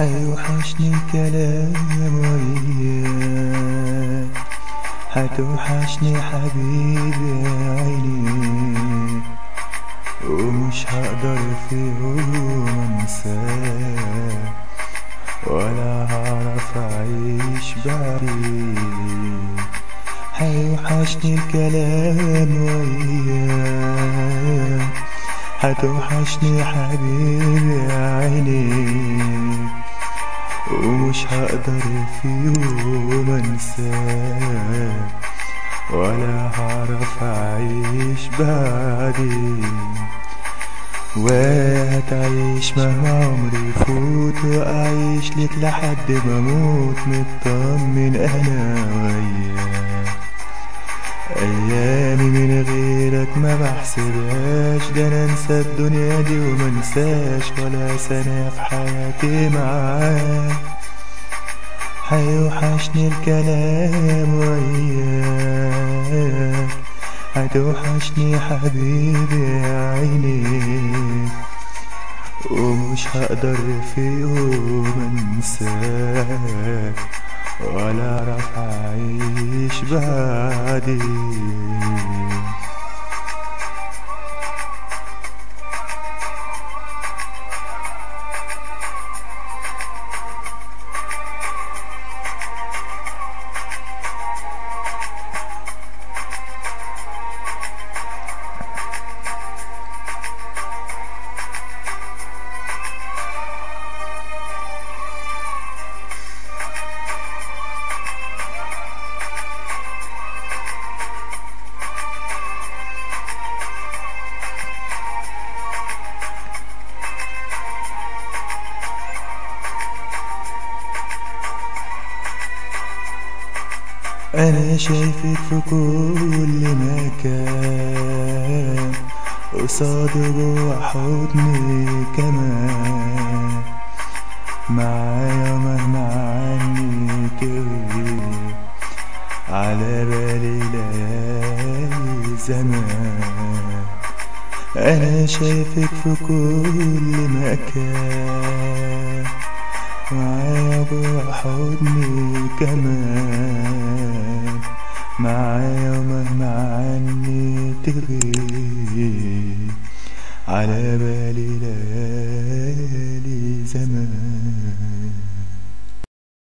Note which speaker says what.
Speaker 1: حيوحشني الكلام وياك هتوحشني حبيبي عيني ومش هقدر في يوم انساك ولا هعرف اعيش بعديك هيوحشني الكلام وياك هتوحشني حبيبي عيني ومش هقدر في يوم انساك ولا هعرف اعيش بعدين وهتعيش مهما عمري يفوت واعيش لك لحد ما اموت مطمن انا وياك ايامي من غيرك ما بحسبهاش ده انا انسى الدنيا دي وما انساش ولا سنه في حياتي معاك هيوحشني الكلام وياك هتوحشني حبيبي عيني ومش هقدر في يوم انساك ولا اعرف اعيش بعدين أنا شايفك في كل مكان قصادي جوا حضني كمان معايا مهما عني تغيب على بالي ليالي زمان أنا شايفك في كل مكان معايا جوا حضني كمان معايا مهما عني تغيب على بالي لا